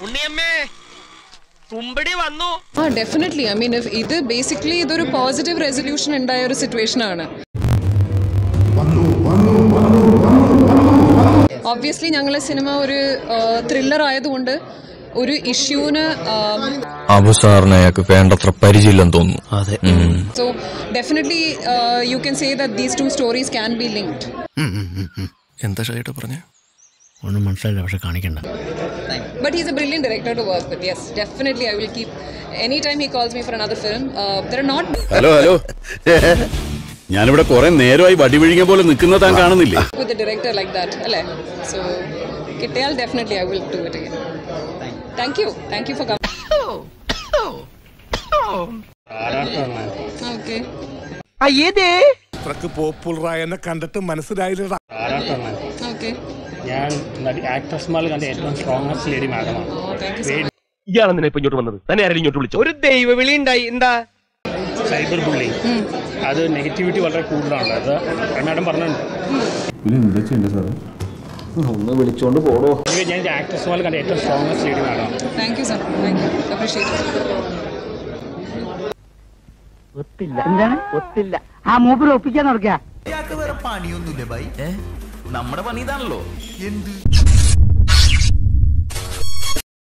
ഉണ്ണിയമ്മേ തുമ്പടി വന്നു ആ definitely I mean ഇത് ബേസിക്കലി ഇതൊരു പോസിറ്റീവ് റെസൊല്യൂഷൻ ഉണ്ടായ ഒരു സിറ്റുവേഷൻ ആണ് ഒബ്വിയസ്ലി ഞങ്ങളെ സിനിമ ഒരു ത്രില്ലർ ആയതുകൊണ്ട് ഒരു ഇഷ്യൂന് അബു സാറിന് അയാൾക്ക് വേണ്ടത്ര പരിചയമില്ലെന്ന് തോന്നുന്നു അതെ so definitely you can say that these two stories can be linked എന്താ ഷൈട്ട് പറഞ്ഞേ ഒന്നും മനസ്സിലായില്ല പക്ഷെ കാണിക്കണ്ട But he's a brilliant director to work with. Yes, definitely. I will keep. Anytime he calls me for another film, uh, there are not hello hello ഞാനിവിടെ കുറെ നേരമായി വടി വിഴിഞ്ഞ പോലെ നിൽക്കുന്ന താൻ കാണുന്നില്ലേ with a director like that. alle. So, Kittayal, definitely I will do it again. Thank you. Thank you for coming. Okay. അത്രക്ക് പോപ്പുലറായ എന്നെ കണ്ടിട്ട് മനസ്സിലായില്ലടാ Okay. ഞാൻ ആക്ട്രസ് മാൾ കണ്ട ഏറ്റവും സ്ട്രോങ്സ്റ്റ് ലേഡി മാഡമാണ് Oh, thank you so much. ഇയാളെന്തിനാ ഇപ്പൊ ഇങ്ങോട്ട് വന്നത് തന്നെ ആരെങ്കിലും ഇങ്ങോട്ട് വിളിച്ചു ഒരു ദൈവ വിളി ഉണ്ടായി എന്താ സൈബർ ബുള്ളിങ് അത് നെഗറ്റിവിറ്റി വളരെ കൂടുതലാണ് അത് മാഡം പറഞ്ഞിട്ടുണ്ട് എനിക്ക് ഞാൻ ആക്ട്രസ് മാൾ കണ്ട ഏറ്റവും സ്ട്രോങ്സ്റ്റ് ലേഡി മാഡമാണ് Thank you, sir. Thank you. Appreciate it. എന്താണ് ഒത്തില്ല ആ മൂപ്പര് ഒപ്പിക്കാൻ നടക്കുക നമ്മുടെ പണി ഇതാണല്ലോ എന്ത്